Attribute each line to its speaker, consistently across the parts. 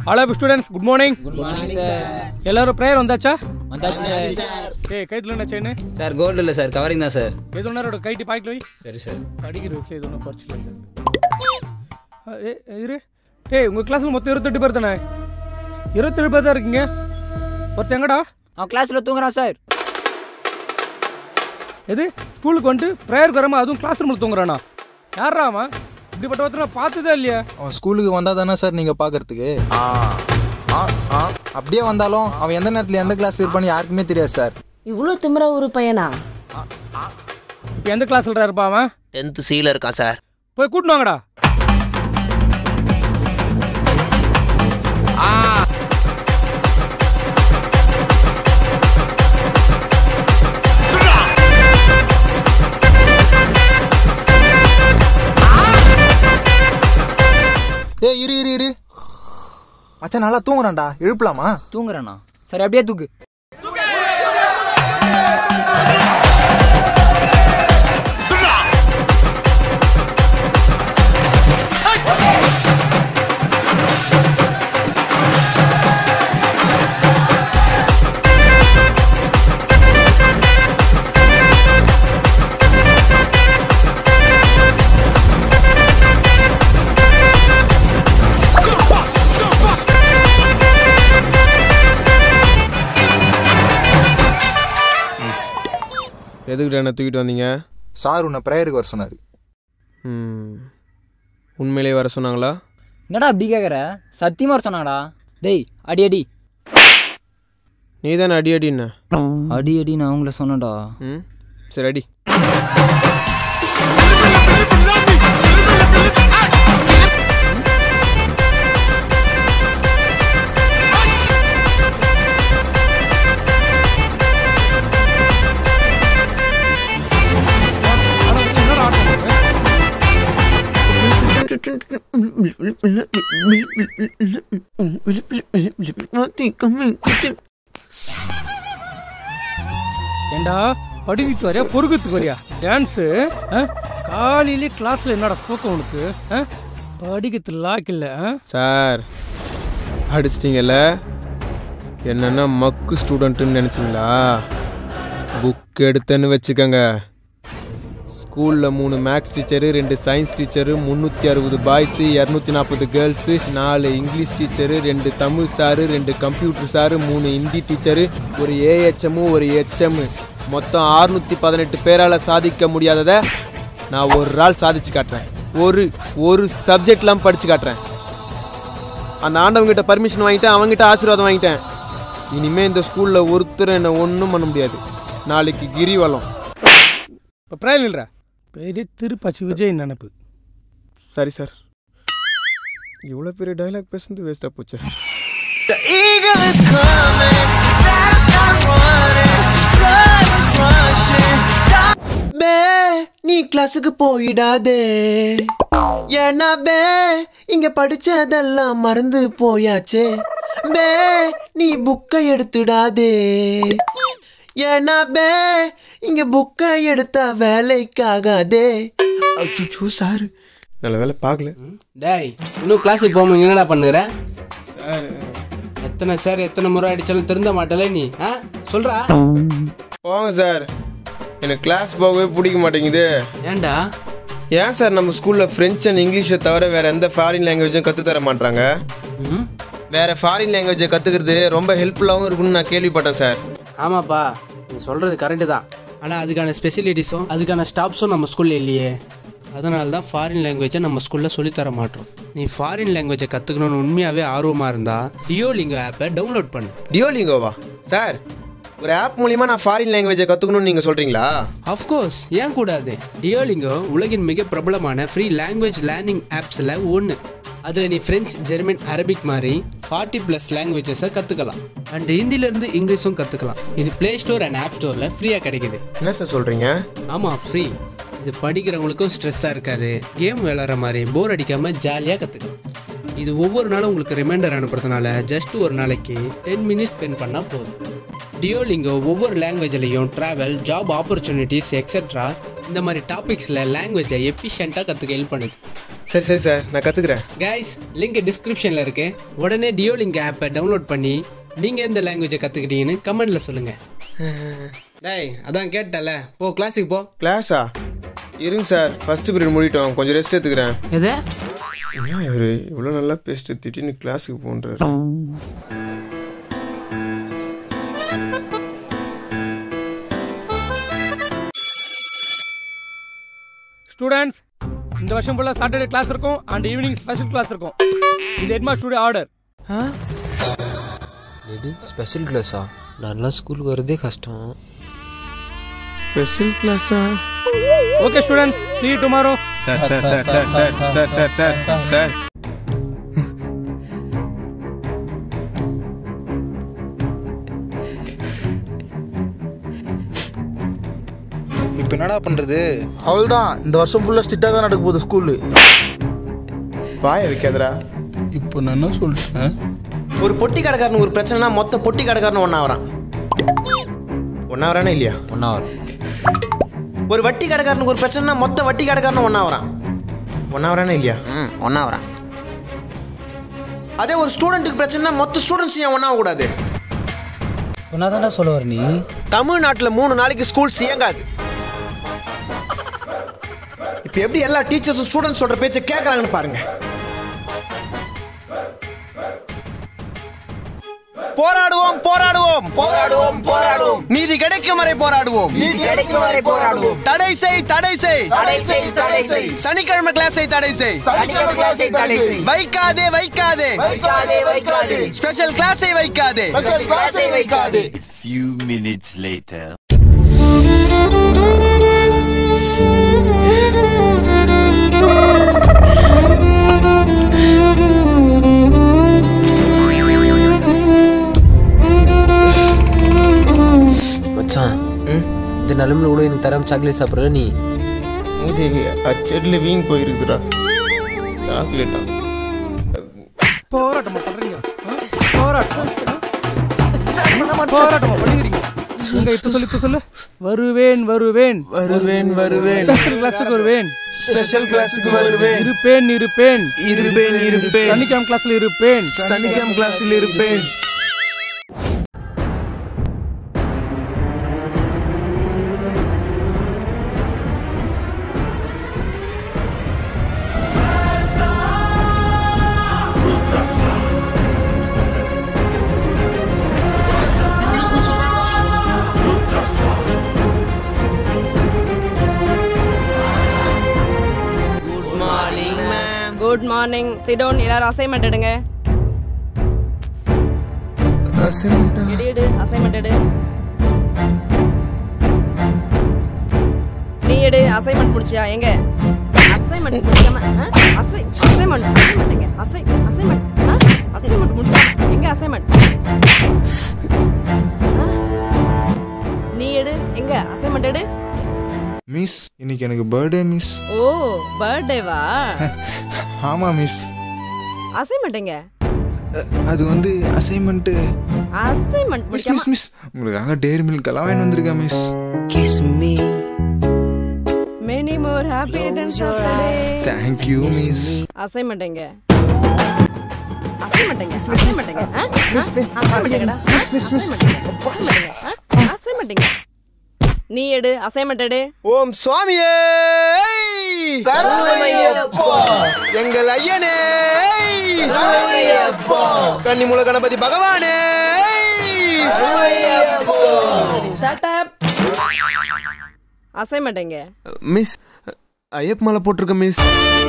Speaker 1: Hello students good morning
Speaker 2: good morning sir
Speaker 1: எல்லாரும் prayer வந்தாச்சா
Speaker 2: வந்தாச்சு சார்
Speaker 1: ஏய் கைத்துல என்ன செயின்
Speaker 3: சார் கோல்டு இல்லை சார் கவரிங் தான் சார்
Speaker 1: எது நேரோட கைட்டி பாக்கெட்ல வை
Speaker 3: சரி சார்
Speaker 1: படிக்கிற வயசுல எது ஒன்றும் குறைச்சல இல்லை ஆ, ஏ இரு ஏய் உங்கள் கிளாஸில் மொத்தம் இருபத்தெட்டு பேர் தானே இருபத்தெட்டு பேர் தான் இருக்கீங்க ஒருத்தன் எங்கடா
Speaker 2: அவன் கிளாஸ்ல தூங்குறான் சார்
Speaker 1: எது ஸ்கூலுக்கு வந்துட்டு ப்ரேயருக்கு வராமல் அதுவும் கிளாஸ் ரூமில் தூங்குறானா யாரா அவன் இப்படிப்பட்ட ஒருத்தனை பார்த்ததே இல்லையா
Speaker 4: அவன் ஸ்கூலுக்கு வந்தா தானே சார் நீங்க பாக்குறதுக்கு அப்படியே வந்தாலும் அவன் எந்த நேரத்துல எந்த கிளாஸ்ல இருப்பான்னு யாருக்குமே தெரியாது சார்
Speaker 5: இவ்வளோ திமிர ஒரு பையனா
Speaker 1: இப்போ எந்த கிளாஸில் இருப்பா அவன்
Speaker 6: டென்த்து சியில் இருக்கான் சார்
Speaker 1: போய் கூட்டின்னு வாங்கடா
Speaker 4: ஏய் இரு இரு இரு மச்சான் நல்லா தூங்குறான்டா எழுப்பலாமா
Speaker 2: தூங்குறானா சரி அப்படியே தூக்கு
Speaker 7: எதுக்கிட்ட என்ன தூக்கிட்டு வந்தீங்க
Speaker 4: சார் உன்னை ப்ரேயருக்கு வர சொன்னாரு
Speaker 7: ம் உண்மையிலேயே வர சொன்னாங்களா
Speaker 2: என்னடா அப்படி கேட்குற சத்தியமா வர சொன்னாங்கடா டேய் அடி அடி
Speaker 7: நீ தானே அடி அடின்ன
Speaker 2: அடி அடி நான் அவங்கள சொன்னேன்டா
Speaker 7: ம் சரி அடி
Speaker 1: ஏண்டா படிக்கிட்டு வரையா பொறுக்கிறதுக்கு வரியா டான்ஸு காலையிலே கிளாஸில் என்னடா தூக்கம் உனக்கு ஆ? படிக்கிறதுக்கு லாக் இல்லை ஆ?
Speaker 7: சார் அடிச்சிட்டிங்கல்ல என்னென்ன மக்கு ஸ்டூடெண்ட்டுன்னு நினச்சிங்களா புக் எடுத்தேன்னு வச்சுக்கோங்க ஸ்கூலில் மூணு மேக்ஸ் டீச்சரு ரெண்டு சயின்ஸ் டீச்சரு முந்நூற்றி அறுபது பாய்ஸு இரநூத்தி நாற்பது கேர்ள்ஸு நாலு இங்கிலீஷ் டீச்சரு ரெண்டு தமிழ் சாரு ரெண்டு கம்ப்யூட்டர் சாரு மூணு ஹிந்தி டீச்சரு ஒரு ஏஹெச்எம்மு ஒரு ஹெச்எம்மு மொத்தம் ஆறுநூற்றி பதினெட்டு பேரால் சாதிக்க முடியாததை நான் ஒரு நாள் சாதிச்சு காட்டுறேன் ஒரு ஒரு சப்ஜெக்ட்லாம் படித்து காட்டுறேன் அந்த ஆண்டவங்கிட்ட பர்மிஷன் வாங்கிட்டேன் அவங்ககிட்ட ஆசீர்வாதம் வாங்கிட்டேன் இனிமே இந்த ஸ்கூலில் ஒருத்தர் என்னை ஒன்றும் பண்ண முடியாது நாளைக்கு கிரிவலம்
Speaker 1: இப்போ ப்ரேயர் இல்லைடா பெரிய திருப்பாச்சி விஜய் நினப்பு
Speaker 7: சரி சார் இவ்வளோ பெரிய டைலாக் பேசுனது வேஸ்ட்டாக போச்சு
Speaker 8: பே நீ கிளாஸுக்கு போயிடாதே ஏன்னா பே இங்க படிச்சதெல்லாம் மறந்து போயாச்சே பே நீ புக்கை எடுத்துடாதே ஏன்னா பே இங்க புக்கை எடுத்தா வேலைக்காகாதே அச்சோ சார்
Speaker 7: நல்ல வேலை பார்க்கல
Speaker 9: டேய் இன்னும் கிளாஸுக்கு போகாம என்னடா பண்ணுற எத்தனை சார் எத்தனை முறை அடிச்சாலும் திருந்த மாட்டல நீ ஆ சொல்றா
Speaker 7: போங்க சார் எனக்கு கிளாஸ் போகவே பிடிக்க மாட்டேங்குது
Speaker 9: ஏன்டா
Speaker 7: ஏன் சார் நம்ம ஸ்கூலில் ஃப்ரெஞ்ச் அண்ட் இங்கிலீஷை தவிர வேற எந்த ஃபாரின் லாங்குவேஜும் கற்றுத் தர மாட்றாங்க
Speaker 9: ம்
Speaker 7: வேற ஃபாரின் லாங்குவேஜை கற்றுக்கிறது ரொம்ப ஹெல்ப்ஃபுல்லாகவும் இருக்கும்னு நான் கேள்விப்பட்டேன் சார்
Speaker 9: ஆமாப்பா நீ சொல்றது கரெக்டு தான் ஆனால் அதுக்கான ஸ்பெசிலிட்டிஸும் அதுக்கான ஸ்டாஃப்ஸும் நம்ம ஸ்கூல்ல இல்லையே அதனால தான் ஃபாரின் லாங்குவேஜை நம்ம ஸ்கூலில் சொல்லித்தர மாட்டோம் நீ ஃபாரின் லாங்குவேஜை கற்றுக்கணும்னு உண்மையாகவே ஆர்வமாக இருந்தால் டியோலிங்கோ ஆப்பை டவுன்லோட் பண்ணு
Speaker 7: டியோலிங்கோவா சார் ஒரு ஆப் மூலியமா நான் ஃபாரின் லாங்குவேஜை கற்றுக்கணும்னு நீங்கள் சொல்கிறீங்களா
Speaker 9: அஃப்கோர்ஸ் ஏன் கூடாது டியோலிங்கோ உலகின் மிக பிரபலமான ஃப்ரீ லாங்குவேஜ் லேர்னிங் ஆப்ஸில் ஒன்று அதில் நீ ஃப்ரெஞ்ச் ஜெர்மன் அரபிக் மாதிரி ஃபார்ட்டி ப்ளஸ் லாங்குவேஜஸை கற்றுக்கலாம் அண்ட் ஹிந்திலேருந்து இங்கிலீஷும் கற்றுக்கலாம் இது ப்ளே ஸ்டோர் அண்ட் ஆப் ஸ்டோரில் ஃப்ரீயாக கிடைக்குது
Speaker 7: என்ன சார் சொல்கிறீங்க
Speaker 9: ஆமாம் ஃப்ரீ இது படிக்கிறவங்களுக்கும் ஸ்ட்ரெஸ்ஸாக இருக்காது கேம் விளாட்ற மாதிரி போர் அடிக்காமல் ஜாலியாக கற்றுக்கலாம் இது ஒவ்வொரு நாளும் உங்களுக்கு ரிமைண்டர் அனுப்புறதுனால ஜஸ்ட் ஒரு நாளைக்கு டென் மினிட்ஸ் ஸ்பெண்ட் பண்ணால் போதும் டியோலிங்கோ ஒவ்வொரு லாங்குவேஜ்லையும் ட்ராவல் ஜாப் ஆப்பர்ச்சுனிட்டிஸ் எக்ஸெட்ரா இந்த மாதிரி டாபிக்ஸில் லாங்குவேஜை எஃபிஷியண்ட்டாக கற்றுக்க ஹெல்ப் பண்ணுது
Speaker 7: சரி சரி சார் நான் கற்றுக்குறேன்
Speaker 9: கைஸ் லிங்க் டிஸ்கிரிப்ஷனில் இருக்கு உடனே டியோலிங்க் ஆப்பை டவுன்லோட் பண்ணி நீங்கள் எந்த லாங்குவேஜை கற்றுக்கிட்டீங்கன்னு கமெண்ட்டில் சொல்லுங்கள் டேய் அதான் கேட்டல போ கிளாஸுக்கு போ
Speaker 7: கிளாஸா இருங்க சார் ஃபர்ஸ்ட் பீரியட் முடிட்டோம் கொஞ்சம் ரெஸ்ட் எடுத்துக்கிறேன்
Speaker 9: எது
Speaker 7: என்ன இவரு இவ்வளோ நல்லா பேசிட்டு திடீர்னு கிளாஸுக்கு போன்றாரு
Speaker 1: ஸ்டூடெண்ட்ஸ் இந்த வருஷம் ஃபுல்லாக சாட்டர்டே கிளாஸ் இருக்கும் அண்ட் ஈவினிங் ஸ்பெஷல் கிளாஸ் இருக்கும் இது ஹெட்மாஸ்டருடைய ஆர்டர்
Speaker 6: இது ஸ்பெஷல் கிளாஸா நல்லா ஸ்கூலுக்கு வரதே கஷ்டம்
Speaker 7: ஸ்பெஷல் கிளாஸா
Speaker 1: okay students see you tomorrow
Speaker 7: sir sir sir sir sir sir sir sir sir
Speaker 4: இப்போ என்னடா பண்றது அவள்தான் இந்த வருஷம் ஃபுல்லா ஸ்ட்ரிக்டா தான் நடக்க போகுது ஸ்கூலு
Speaker 7: வாய வைக்காதடா
Speaker 4: இப்போ நான் என்ன சொல்லிட்டேன்
Speaker 8: ஒரு பொட்டி கடைக்காரனுக்கு ஒரு பிரச்சனைனா மொத்த பொட்டி கடைக்காரன் ஒன்றா வரான் ஒன்றா வரானே இல்லையா
Speaker 6: ஒன் ஹவர்
Speaker 8: ஒரு வட்டி கடைக்காரனுக்கு ஒரு பிரச்சனைனா மொத்த வட்டி கடைக்காரனும் ஒன்றா வரான் ஒன்றா வரானே இல்லையா
Speaker 3: ம் ஒன்றா வரேன்
Speaker 8: அதே ஒரு ஸ்டூடெண்ட்டுக்கு பிரச்சனைனா மொத்த ஸ்டூடெண்ட்ஸ் ஏன் ஒன்றா கூடாது
Speaker 2: ஒன்னாதான்டா சொல்ல வர நீ
Speaker 8: தமிழ்நாட்டில் மூணு நாளைக்கு ஸ்கூல்ஸ் இயங்காது இப்போ எப்படி எல்லா டீச்சர்ஸும் ஸ்டூடெண்ட்ஸ் சொல்ற பேச்சை கேட்குறாங்கன்னு பாருங்க போராடுவோம் போராடுவோம் போராடுவோம் போராடுவோம் நீதி கிடைக்கும் வரை போராடுவோம் நீதி கிடைக்கும் வரை போராடுவோம் தடை செய் தடை செய் தடை செய் தடை செய் சனிக்கிழமை கிளாஸை தடை செய் சனிக்கிழமை கிளாஸை தடை செய் வைக்காதே வைக்காதே வைக்காதே வைக்காதே ஸ்பெஷல் கிளாஸை வைக்காதே ஸ்பெஷல் கிளாஸை வைக்காதே
Speaker 10: Few minutes later.
Speaker 6: மச்சான் இந்த நிலமையில கூட எனக்கு தராம சாக்லேட் சாப்பிட்ற நீ
Speaker 7: இது அச்சடில் வீங்கி போயிருக்குதுடா சாக்லேட்டா
Speaker 1: போராட்டமா பண்றீங்க ஆ? போராட்டம் ஆ? போராட்டமா பண்ணுகிறீங்க எங்க இப்ப சொல்லு இப்ப சொல்லு வருவேன் வருவேன்
Speaker 4: வருவேன் வருவேன்
Speaker 1: ஸ்பெஷல் கிளாஸுக்கு வருவேன்
Speaker 4: ஸ்பெஷல் கிளாஸுக்கு வருவேன்
Speaker 1: இருப்பேன் இருப்பேன்
Speaker 4: இருப்பேன் இருப்பேன்
Speaker 1: சனிக்கிழமை கிளாஸ்ல இருப்பேன்
Speaker 4: சனிக்கிழமை கிளாஸில் இருப்பேன்
Speaker 5: குட் மார்னிங் சிடோன் எல்லாரும் அசைன்மெண்ட் எடுங்க எடு எடு அசைன்மெண்ட் எடு நீ எடு அசைன்மெண்ட் முடிச்சியா எங்க அசைன்மெண்ட் முடிக்காம ஆ? அசை அசைன்மெண்ட் அசைன்மெண்ட் எங்க அசை அசைன்மெண்ட் அசைன்மெண்ட் முடிக்காம எங்க அசைன்மெண்ட் நீ எடு எங்க அசைன்மெண்ட் எடு
Speaker 4: மிஸ் இன்னைக்கு எனக்கு பர்த்டே மிஸ்
Speaker 5: ஓ பர்த்டேவா
Speaker 4: ஆமா மிஸ்
Speaker 5: அசைன்மெண்ட் எங்க
Speaker 4: அது வந்து அசைன்மெண்ட்டு
Speaker 5: அசைன்மெண்ட்
Speaker 4: மிஸ்
Speaker 5: முடிக்காம
Speaker 4: மிஸ் மிஸ் உங்களுக்காக டேரி மில்க் எல்லாம் வாங்கி வந்திருக்கேன் miss
Speaker 5: many more happy returns of the day
Speaker 4: thank you miss
Speaker 5: assignment எங்க அசைன்மெண்ட் எங்க அசைன்மெண்ட் எங்க ஆ? ஆ? assignment எங்கடா? assignment எங்க? assignment எங்க? ஆ? assignment எங்க? நீ எடு அசைன்மெண்ட் எடு
Speaker 8: ஓம் சுவாமியே எங்கள் ஐயனே கன்னிமூல கணபதி பகவானே
Speaker 5: ஷட் அப் அசைன்மெண்ட் எங்க
Speaker 7: மிஸ் ஐயப் மாலை போட்டிருக்கேன் மிஸ்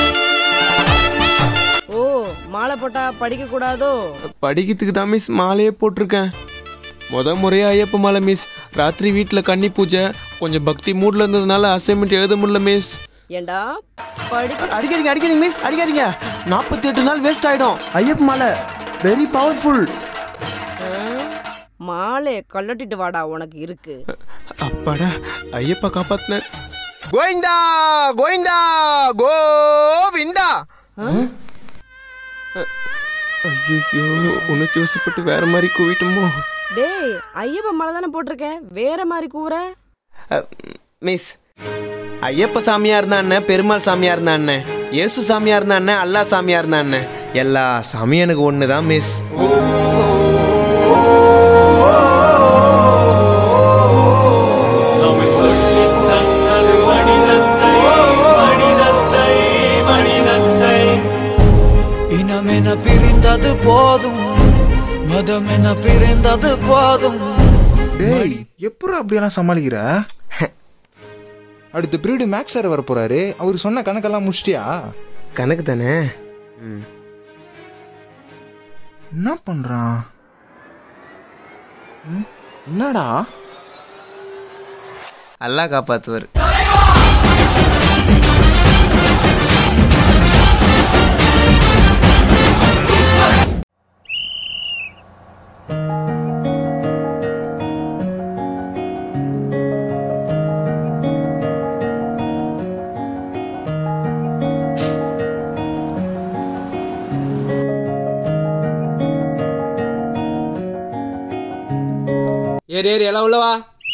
Speaker 5: ஓ மாலை போட்டா படிக்க கூடாதோ
Speaker 7: படிக்கிறதுக்கு தான் மிஸ் மாலையே போட்டிருக்கேன் முத முறையா ஐயப்ப மாலை மிஸ் ராத்திரி வீட்டில் கன்னி பூஜை கொஞ்சம் பக்தி மூட்ல இருந்ததுனால அசைன்மெண்ட் எழுத முடியல மிஸ்
Speaker 5: ஏண்டா படிக்க
Speaker 8: அடிக்காதீங்க அடிக்காதீங்க மிஸ் அடிக்காதீங்க நாற்பத்தி எட்டு நாள் வேஸ்ட் ஆயிடும் ஐயப்ப மாலை வெரி பவர்ஃபுல்
Speaker 5: ஆ? மாலைய கழட்டிட்டு வாடா உனக்கு இருக்கு
Speaker 7: அப்பாடா ஐயப்பா காப்பாத்தின
Speaker 8: கோவிந்தா கோவிந்தா கோவிந்தா
Speaker 7: ஐயோ உணர்ச்சி வசப்பட்டு வேற மாதிரி கூவிட்டோமோ
Speaker 5: டேய் ஐயப்ப மாலை தானே போட்டிருக்க வேற மாதிரி கூற
Speaker 8: மிஸ் ஐயப்ப சாமியா இருந்தா அண்ணன் பெருமாள் சாமியா இருந்தா அண்ணன் ஏசு சாமியா இருந்தா என்ன அல்லா சாமியா இருந்தா என்ன எல்லா சாமியும் எனக்கு ஒன்று தான் மிஸ்
Speaker 11: இனமென பிரிந்தது போதும் மதமென பிரிந்தது போதும்
Speaker 4: டேய் எப்படி அப்படியெல்லாம் சமாளிக்கிற அடுத்த பீரியடு மேக்ஸ் சார் வர போறாரு அவர் சொன்ன கணக்கெல்லாம் முடிச்சிட்டியா
Speaker 8: கணக்கு தானே
Speaker 4: என்ன பண்றான் ம், என்னடா
Speaker 8: அல்லா காப்பாத்துவார்
Speaker 9: ஏறு ஏறு எல்லாம் உள்ளவா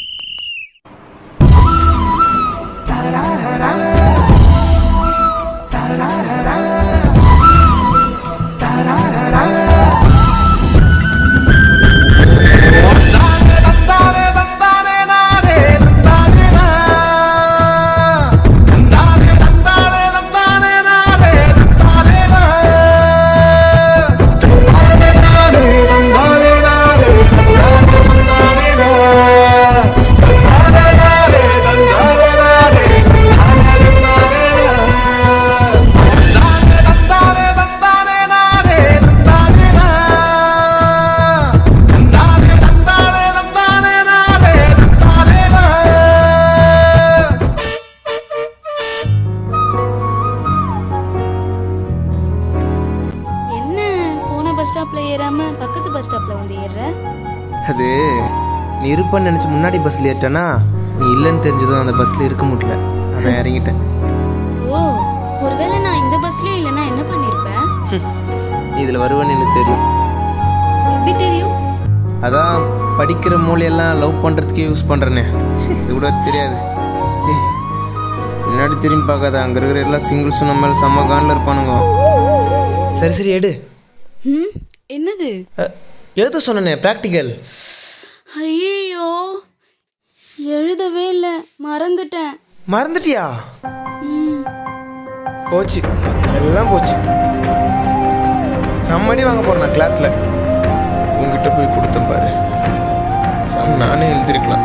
Speaker 12: என்ன போன பஸ் ஸ்டாப்ல ஏறாம பக்கத்து பஸ் ஸ்டாப்ல வந்து ஏறுற
Speaker 8: அது நீ இருப்பன்னு நினச்சி முன்னாடி பஸ்ஸில் ஏறிட்டேன்னா நீ இல்லைன்னு தெரிஞ்சதும் அந்த பஸ்ஸில் இருக்க முடியல அதான் இறங்கிட்டேன்
Speaker 12: ஓ ஒருவேளை நான் இந்த பஸ்லயும் இல்லைன்னா என்ன பண்ணிருப்ப
Speaker 8: நீ இதில் வருவேன்னு எனக்கு தெரியும்
Speaker 12: எப்படி தெரியும்
Speaker 8: அதான் படிக்கிற மூலையெல்லாம் லவ் பண்ணுறதுக்கே யூஸ் பண்ணுறேனே இது கூட தெரியாது ஏய், முன்னாடி திரும்பி பார்க்காத அங்கே இருக்கிற எல்லா சிங்கிள்ஸும் நம்ம மேலே செம்ம கானில் இருப்பானுங்க சரி சரி எடு
Speaker 12: ம் என்னது
Speaker 8: எழுத சொன்னனே ப்ராக்டிக்கல்
Speaker 12: ஐயோ எழுதவே இல்லை மறந்துட்டேன்
Speaker 8: மறந்துட்டியா
Speaker 12: ம்
Speaker 8: போச்சு எல்லாம் போச்சு செம்மடி வாங்க போறேன் நான் கிளாஸ்ல உங்ககிட்ட போய் கொடுத்தேன் பாரு சம் நானே எழுதிருக்கலாம்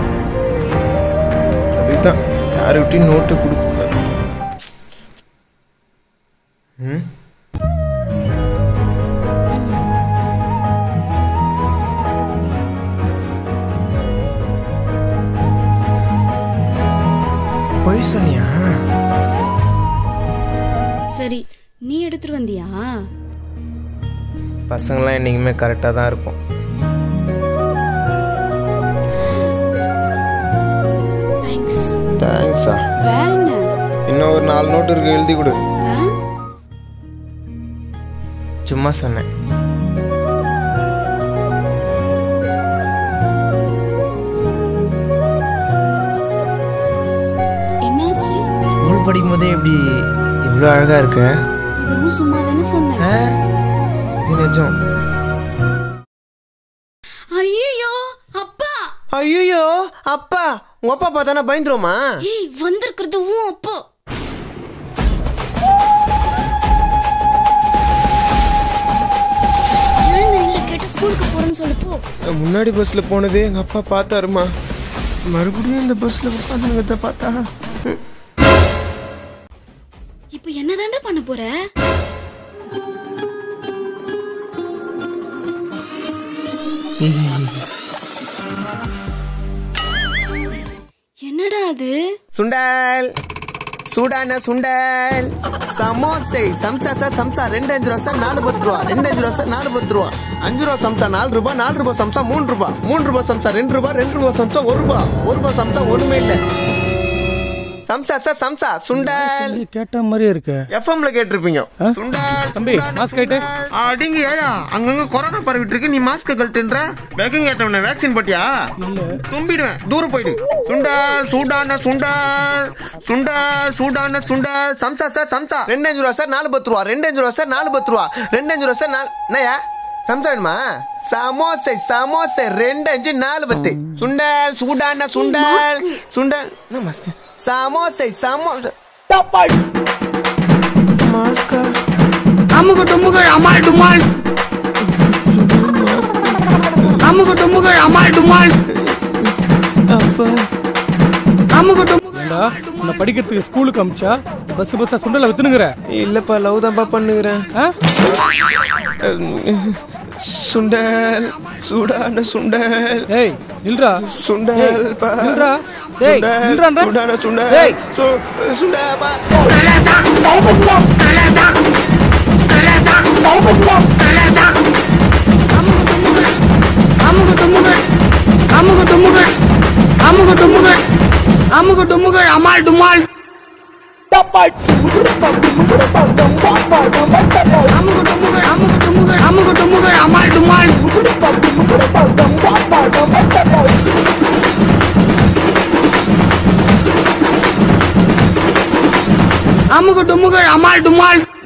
Speaker 8: அதுதான் யாருக்கிட்டையும் நோட்டு கொடுக்க கூடாது ம் பொய் சொன்னியா
Speaker 12: சரி நீ எடுத்துட்டு வந்தியா
Speaker 8: பசங்களாம் என்றைக்குமே கரெக்டாக தான் இருக்கும்
Speaker 12: தேங்க்ஸ்
Speaker 8: தேங்க்ஸா
Speaker 12: வேற என்ன
Speaker 8: இன்னும் ஒரு நாலு நோட்டு இருக்கு எழுதி கொடு
Speaker 12: ஆ?
Speaker 8: சும்மா சொன்னேன்
Speaker 12: என்னாச்சு
Speaker 8: ஸ்கூல் படிக்கும் போதே இப்படி இவ்வளோ அழகா இருக்க
Speaker 12: இதுவும் சும்மா தானே சொன்னேன்
Speaker 8: இது நிஜம்
Speaker 12: ஐயோ அப்பா
Speaker 8: ஐயோ அப்பா உங்க அப்பா பார்த்தானா பயந்துருமா
Speaker 12: ஏய் வந்திருக்கிறது உன் அப்பா எழுந்த இல்ல கேட்ட ஸ்கூலுக்கு போறேன்னு சொல்லு போ
Speaker 8: நான் முன்னாடி பஸ்ல போனதே எங்க அப்பா பார்த்தாருமா மறுபடியும் இந்த பஸ்ல உட்காந்துங்கிறத பார்த்தா
Speaker 12: இப்போ என்னதாண்டா பண்ண போற என்னடா அது
Speaker 8: சுண்டல் சூடான சுண்டல் சமோசை சம்சா சார் சம்சா ரெண்டு அஞ்சு ரூபா சார் நாலு பத்து ரூபா ரெண்டு அஞ்சு ரூபா சார் நாலு பத்து ரூபா அஞ்சு ரூபா சம்சா நாலு ரூபா நாலு ரூபா சம்சா மூணு ரூபா மூணு ரூபா சம்சா ரெண்டு ரூபா ரெண்டு ரூபா சம்சா ஒரு ரூபா ஒரு ரூபா சம்சா ஒண்ணுமே இல்லை சம்சா சார் சம்சா சுண்டல்
Speaker 1: கேட்ட மாதிரியே இருக்கு
Speaker 8: எஃப்எம்ல கேட்டிருப்பீங்க சுண்டல்
Speaker 1: தம்பி மாஸ்க் ஆயிட்டு
Speaker 8: அடிங்க ஏயா அங்கங்க கொரோனா பரவிட்டு இருக்கு நீ மாஸ்க் கழட்டுன்ற வேகம் கேட்டவன வேக்சின் போட்டியா தும்பிடுவேன் தூரம் போயிடு சுண்டல் சூடான சுண்டல் சுண்டல் சூடான சுண்டல் சம்சா சார் சம்சா ரெண்டு அஞ்சு ரூபா சார் நாலு பத்து ரூபா ரெண்டு அஞ்சு ரூபா சார் நாலு பத்து ரூபா ரெண்டு அஞ்சு ரூபா சார் நாலு என்னயா சம்சா வேணுமா சமோசை சமோசை ரெண்டு அஞ்சு நாலு பத்து சுண்டல் சூடான சுண்டல் சுண்டல் என்ன மாஸ்க் சமோசை சமோசை மாஸ்கா
Speaker 13: அமுகு டுமுகு அமால் டுமால் அமுகு டுமுகு அமால் டுமால் அமுகு டுமுகு
Speaker 1: ஏண்டா உன்னை படிக்கிறதுக்கு ஸ்கூலுக்கு அமிச்சா பஸ் பஸ்ஸா சுண்டல வித்துனுங்கிற
Speaker 7: இல்லப்பா லவ் தான்ப்பா பண்ணுகிறேன் சுண்டல் சூடான சுண்டல்
Speaker 1: ஏய் நில்றா
Speaker 7: சுண்டல் பா
Speaker 1: நில்றா டேய் நில்றான்டா
Speaker 7: சூடான சுண்டல்
Speaker 1: டேய்
Speaker 7: சு- சுண்டப்பா
Speaker 13: அமுகு டுமுகு அமுகு டுமுகு அமுகு டுமுகு அமுகு டுமுகு அமால் டுமால் அமுகு டுமுகு அமுகு டுமுகு அமுகு டுமுகு அமால் டுமால் அமுகு டுமுகு அமால் டுமால்